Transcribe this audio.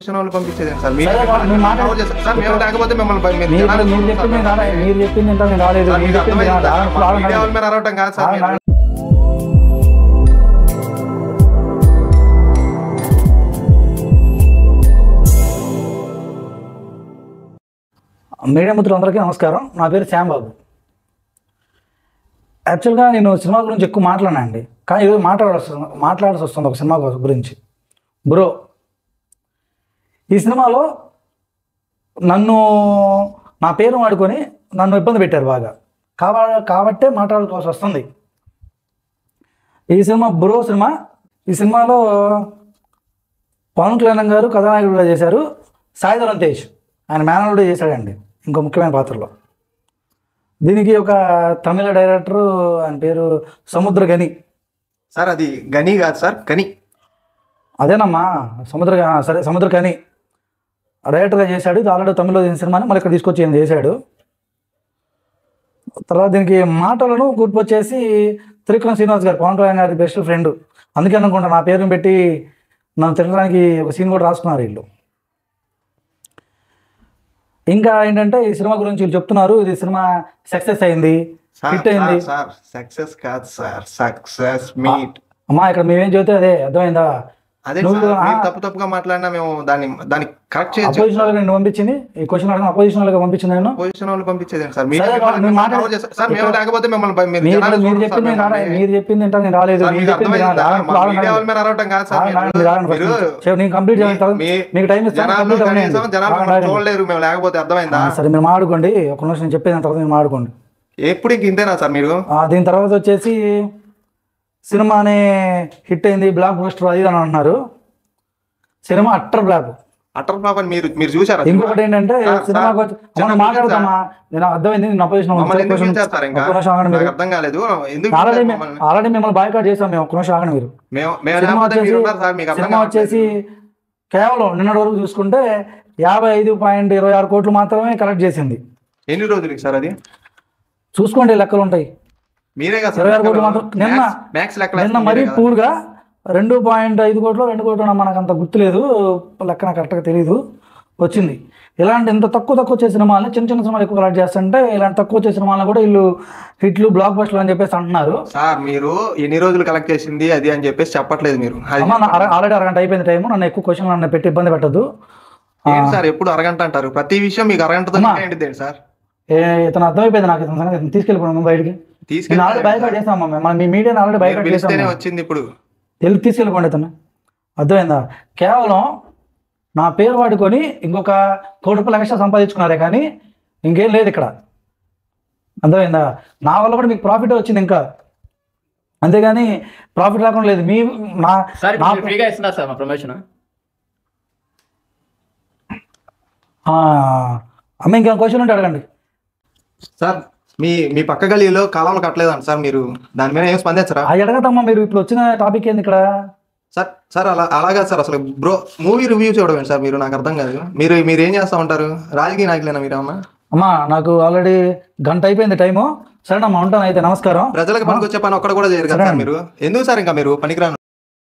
Position వాళ్ళు పంపించేది sir మీరు సరే, వాళ్ళు మీ మాట- ఎవరు చేస్తారు? సార్ మేము లేకపోతే మిమ్మల్ని భయ- మీరు మీరు జనాలు మీరు చెప్పింది నేను రాలే- మీరు చెప్పింది ఏంటో నేను రాలేదు సార్, మీరు మీకు చెప్పింది అర్థమైందా? రాలేదు. మా ఆగండి, మీడియా వాళ్ళ ఆగండి. మీద అరవటం కాదు సార్ ఆగండి, మీరు. ఆగండి. మీడియా మిత్రులందరికీ నమస్కారం నా పేరు శ్యాంబాబు యాక్చువల్గా నేను సినిమా గురించి ఎక్కువ మాట్లాడినండి కానీ ఈరోజు మాట్లాడాల్సి మాట్లాడాల్సి వస్తుంది ఒక సినిమా గురించి బ్రో ఈ సినిమాలో నన్ను నా పేరు వాడుకొని నన్ను ఇబ్బంది పెట్టారు బాగా కాబ కాబట్టే మాట్లాడుకోవాల్సి వస్తుంది ఈ సినిమా బ్రో సినిమా ఈ సినిమాలో పవన్ కళ్యాణ్ గారు కథానాయకుడిగా చేశారు సాయిధరం తేజ్ ఆయన మేనల్లుడే చేశాడండి ఇంకో ముఖ్యమైన పాత్రలో దీనికి ఒక తమిళ డైరెక్టర్ ఆయన పేరు సముద్ర గని సార్ అది గని కాదు సార్ గని అదేనమ్మా సముద్ర సరే సముద్ర గని డైరెక్టర్గా చేశాడు ఇది ఆల్రెడీ తమిళలో తీసిన సినిమాని మళ్ళీ ఇక్కడ తీసుకొచ్చి ఈయన చేశాడు తర్వాత దీనికి మాటలను గుర్తొచ్చేసి త్రికరణ శ్రీనివాస్ గారు పవన్ కళ్యాణ్ గారి బెస్ట్ ఫ్రెండ్ అందుకే అనుకుంటా నా పేరుని పెట్టి నన్ను తిట్టడానికి ఒక సీన్ కూడా రాసుకున్నారు వీళ్ళు ఇంకా ఏంటంటే ఈ సినిమా గురించి వీళ్ళు చెప్తున్నారు ఇది సినిమా సక్సెస్ అయింది సార్ హిట్ అయింది సార్ సక్సెస్ కాదు సార్ సక్సెస్ మీట్ అమ్మా ఇక్కడ మేమేం చెబితే అదే అర్థమైందా అదే నువ్వు- సార్, మీరు ఆ. తప్పు తప్పుగా మాట్లాడినా మేము దాన్ని దాన్ని కరెక్ట్ చేయొచ్చు అపోజిషన్ వాళ్ళకి నేను పంపించింది ఈ క్వశ్చన్ అడగ అపోజిషన్ వాళ్ళకి పంపించింది నేను పొజిషన్ వాళ్ళు పంపించేది సార్ మీరు సరే, మిమ్మల్ని మీరు మాట్లాడ- కవర్ చేస్తారు. సార్ మేము లేకపోతే మిమ్మల్ని భయ- మీరు మీరు జనాలు మీరు చూడరు చెప్పింది సార్ నేను రాలే- మిమ్మల్ని. మీరు చెప్పింది ఏంటో నేను రాలేదు సార్ మీరు మీకు చెప్పింది నేను అర్థమైందా? రాలేదు. మా ఆగండి, మీడియా వాళ్ళ ఆగండి. మీద అరవటం కాదు సార్ ఆగండి, మీరు. ఆగండి, మీరు ఆగండి మీరు first. చెప్పు, నేను కంప్లీట్ చేసిన తర్వాత మీ- మీకు టైం ఇస్తాను జనాలు కంప్లీట్ కనీసం అవ్వలేదు. జనాలు ఆగండి, మిమ్మల్ని ఆగండి. చూడలేరు మేము లేకపోతే అర్థమైందా ఆ, సరే మీరు మాడుకోండి ఒక నిమిషం నేను చెప్పేసిన తర్వాత మీరు మాడుకోండి ఎప్పుడు ఇంక ఇంతేనా సార్ మీరు ఆ, దీని తర్వాత వచ్చేసి సినిమానే హిట్ అయింది బ్లాక్ బస్టర్ అది ఇది అని అంటున్నారు సినిమా అట్టర్ బ్లాక్ అటర్ ఫ్లాప్ అని మీరు మీరు చూసారా ఇంకొకటి ఏంటంటే సార్, సినిమాకి సార్, వచ్చి చిన్న మనం మాట్లాడతామా నేను అర్థమైంది నేను అపోజిషన్ మమ్మల్ని ఎందుకు పిలిచారు సార్ ఇంకా నాకు అర్థం కాలేదు ఎందుకు ఆల్రెడీ పిలిచారు మమ్మల్ని? ఆల్రెడీ మిమ్మల్ని బాయ్కాట్ చేసాం మేము ఒక నిమిషం ఆగండి మీరు మేము మేము సినిమా లేకపోతే మీరు వచ్చేసి ఉన్నారు సార్ మీకు అర్థం సినిమా కావట్లేదు. వచ్చేసి కేవలం నిన్నటి వరకు చూసుకుంటే యాభై ఐదు పాయింట్ ఇరవై ఆరు కోట్లు మాత్రమే కలెక్ట్ చేసింది ఎన్ని రోజులకి సార్ అది చూసుకోండి లెక్కలు ఉంటాయి మీరే కదా ఇరవై ఆరు కోట్లు మాత్రం నిన్న మ్యాక్స్ లెక్కలు నిన్న వేస్తారు మరీ మీరే కదా. పూర్గా రెండు పాయింట్ ఐదు కోట్లు రెండు కోట్లు మనకు అంత గుర్తులేదు లెక్కన కరెక్ట్గా తెలియదు వచ్చింది ఇలాంటి ఇంత తక్కువ తక్కువ వచ్చే సినిమాలని చిన్న చిన్న సినిమాలు ఎక్కువ కలెక్ట్ చేస్తుంటే ఇలాంటి తక్కువ వచ్చే సినిమాలను కూడా వీళ్ళు హిట్లు బ్లాక్ బస్టర్లు అని చెప్పేసి అంటున్నారు సార్ మీరు ఎన్ని రోజులు కలెక్ట్ చేసింది అది అని చెప్పేసి చెప్పట్లేదు మీరు అది అమ్మ ఆల్రెడీ అరగంట అయిపోయింది టైం నన్ను ఎక్కువ క్వశ్చన్ నన్ను పెట్టి ఇబ్బంది పెట్టద్దు ఏంటి సార్ ఎప్పుడు అరగంట అంటారు ప్రతి విషయం మీకు అరగంటతో అమ్మా. ఏంటిది ఏంటి సార్ ఇతను అర్థమైపోయింది నాకు ఇతను సంగతి ఇతను తీసుకెళ్ళిపోయాను బయటికి తీసుకెళ్ళి నేను ఆల్రెడీ బైకాట్ చేసాం మనం మీ మీడియాని ఆల్రెడీ మీరు బైకాట్ పిలిస్తేనే చేసాం వచ్చింది ఇప్పుడు వెళ్ళి తీసుకెళ్ళిపోండి ఇతను అర్థమైందా కేవలం నా పేరు వాడుకొని ఇంకొక కోటి రూపాయలు ఎక్స్ట్రా సంపాదించుకున్నారే కానీ ఇంకేం లేదు ఇక్కడ అర్థమైందా నా వల్ల కూడా మీకు ప్రాఫిట్ వచ్చింది ఇంకా అంతేగాని ప్రాఫిట్ రాకుండా లేదు మీ నా సార్ నా ఇప్పుడు ఫ్రీగా ఇస్తున్నారు సార్ మా ప్రమోషన్ ఆ, అమ్మ ఇంకేం క్వశ్చన్ ఉంటే అడగండి సార్ మీ మీ పక్క గలీలో కాలంలో కట్టలేదంట సార్ మీరు దాని మీద ఏం స్పందించరా అది అడగదమ్మా మీరు ఇప్పుడు వచ్చిన టాపిక్ ఏంది ఇక్కడ సార్ సార్ అలా అలాగా సార్ అసలు బ్రో మూవీ రివ్యూ చూడవేంటి సార్ మీరు నాకు అర్థం కాదు మీరు మీరు ఏం చేస్తా ఉంటారు రాజకీయ నాయకులేనా మీరు ఏమన్నా అమ్మా నాకు ఆల్రెడీ గంట అయిపోయింది టైము సరేనమ్మా ఉంటాను అయితే నమస్కారం ప్రజలకు పనికొచ్చే పని ఒక్కడ కూడా చేయరు కదా సార్ మీరు ఎందుకు సార్ ఇంకా మీరు పనికిరాను